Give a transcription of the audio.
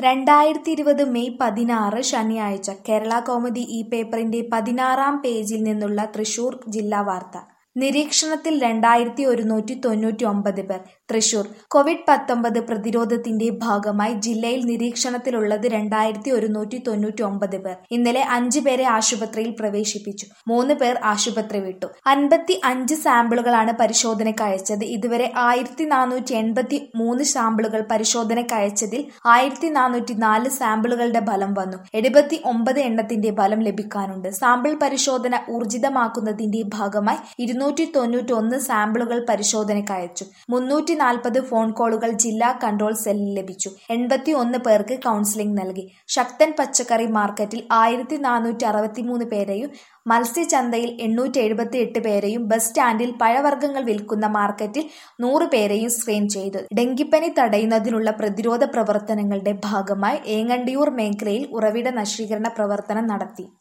രണ്ടായിരത്തി ഇരുപത് മെയ് പതിനാറ് ശനിയാഴ്ച കേരള കൗമുദി ഈ പേപ്പറിന്റെ പതിനാറാം പേജിൽ നിന്നുള്ള തൃശൂർ ജില്ലാ വാർത്ത നിരീക്ഷണത്തിൽ രണ്ടായിരത്തി ഒരുന്നൂറ്റി തൊണ്ണൂറ്റി ഒമ്പത് പേർ തൃശൂർ കോവിഡ് പത്തൊമ്പത് പ്രതിരോധത്തിന്റെ ഭാഗമായി ജില്ലയിൽ നിരീക്ഷണത്തിലുള്ളത് രണ്ടായിരത്തി ഒരുന്നൂറ്റി തൊണ്ണൂറ്റി ഒമ്പത് പേർ ഇന്നലെ അഞ്ചു പേരെ ആശുപത്രിയിൽ പ്രവേശിപ്പിച്ചു മൂന്ന് പേർ ആശുപത്രി വിട്ടു അൻപത്തി അഞ്ച് സാമ്പിളുകളാണ് പരിശോധനയ്ക്ക് അയച്ചത് ഇതുവരെ ആയിരത്തി നാനൂറ്റി എൺപത്തി മൂന്ന് സാമ്പിളുകൾ പരിശോധനയ്ക്ക് അയച്ചതിൽ ആയിരത്തി നാനൂറ്റി നാല് സാമ്പിളുകളുടെ ഫലം വന്നു എഴുപത്തി ഒമ്പത് എണ്ണത്തിന്റെ ഫലം ലഭിക്കാനുണ്ട് സാമ്പിൾ പരിശോധന ഊർജിതമാക്കുന്നതിന്റെ ഭാഗമായി ഇരുന്നൂറ്റി തൊണ്ണൂറ്റി ഒന്ന് സാമ്പിളുകൾ പരിശോധനയ്ക്ക് അയച്ചു മുന്നൂറ്റി നാൽപ്പത് ഫോൺ കോളുകൾ ജില്ലാ കൺട്രോൾ സെല്ലിൽ ലഭിച്ചു എൺപത്തി ഒന്ന് പേർക്ക് കൗൺസിലിംഗ് നൽകി ശക്തൻ പച്ചക്കറി മാർക്കറ്റിൽ ആയിരത്തി നാനൂറ്റി അറുപത്തിമൂന്ന് പേരെയും മത്സ്യചന്തയിൽ എണ്ണൂറ്റി എഴുപത്തി എട്ട് പേരെയും ബസ് സ്റ്റാൻഡിൽ പഴവർഗ്ഗങ്ങൾ വിൽക്കുന്ന മാർക്കറ്റിൽ നൂറ് പേരെയും സ്ക്രീൻ ചെയ്തു ഡെങ്കിപ്പനി തടയുന്നതിനുള്ള പ്രതിരോധ പ്രവർത്തനങ്ങളുടെ ഭാഗമായി ഏങ്ങണ്ടിയൂർ മേഖലയിൽ ഉറവിട നശീകരണ പ്രവർത്തനം നടത്തി